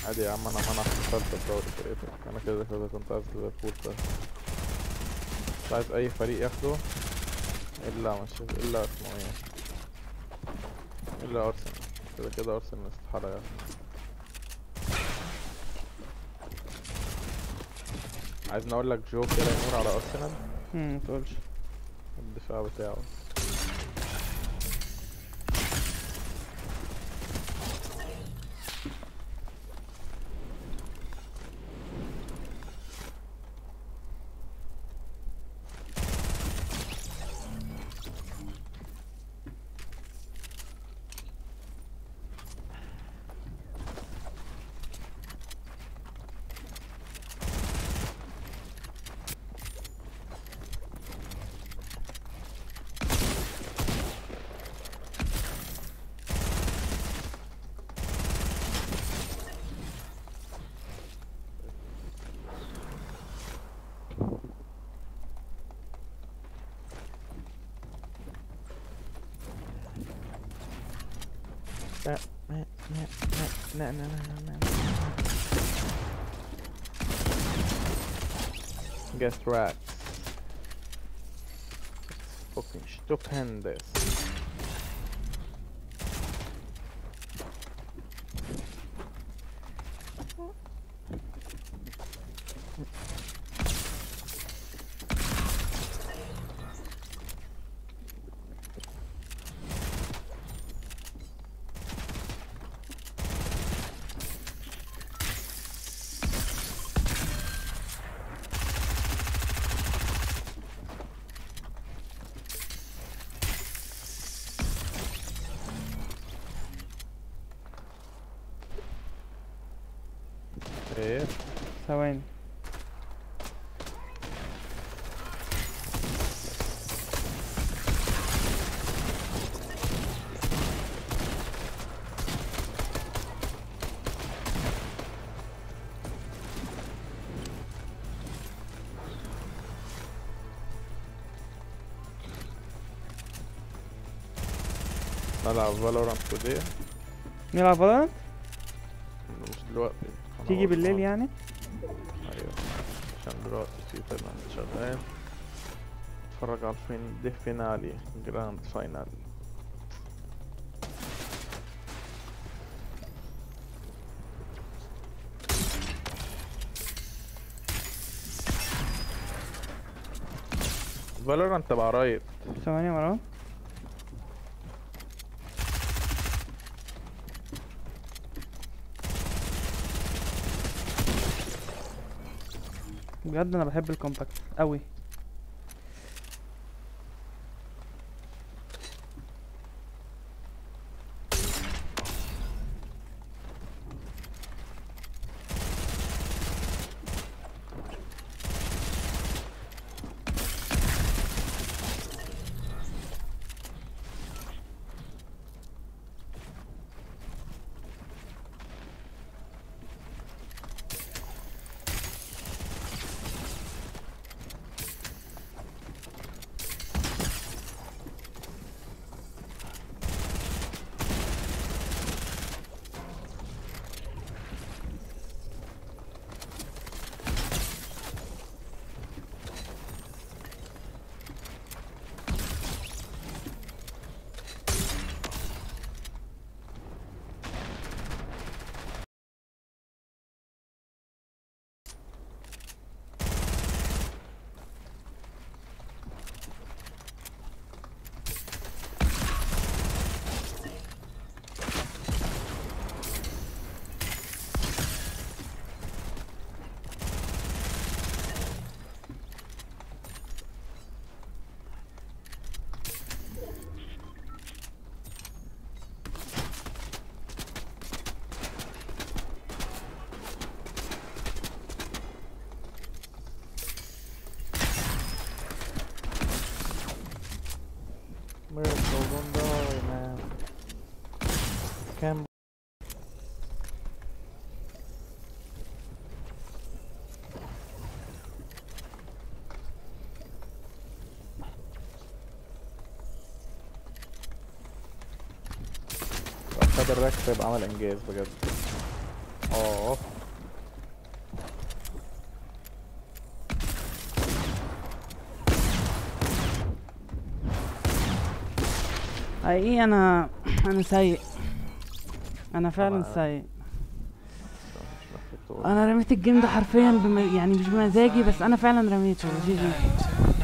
عادي يا عم انا انا خسرت الدوري فرقتك انا كده كده كنت عايز ليفربول ده مش عايز اي فريق ياخده الا مش الا اسمه ايه الا ارسنال كده كده ارسنال استحالة ياخده عايز اقول لك جو كده يمر على ارسنال امم متقولش الدفاع بتاعه لا لا لا لا لا لا لا لا Get wrecked. Fucking stupendous. ايه ثواني نلعب فالورانت today نلعب فالورانت مش دلوقتي أنا تيجي قلت بالليل خلاص. يعني ايوه عشان دلوقتي في فيلم شغال اتفرج على الفين دي فينالي جراند فاينال فالورانت تبع رايت ثواني يا مروان بجد انا بحب الكومباكت قوي Miracle don't die man Can خد الركس يبقى عمل انجاز بجد اه حقيقي انا انا سيء انا فعلا طبعاً. سيء مش محتاج تقول انا رميت الجيم ده حرفيا بم... يعني مش بمزاجي بس انا فعلا رميته جي جي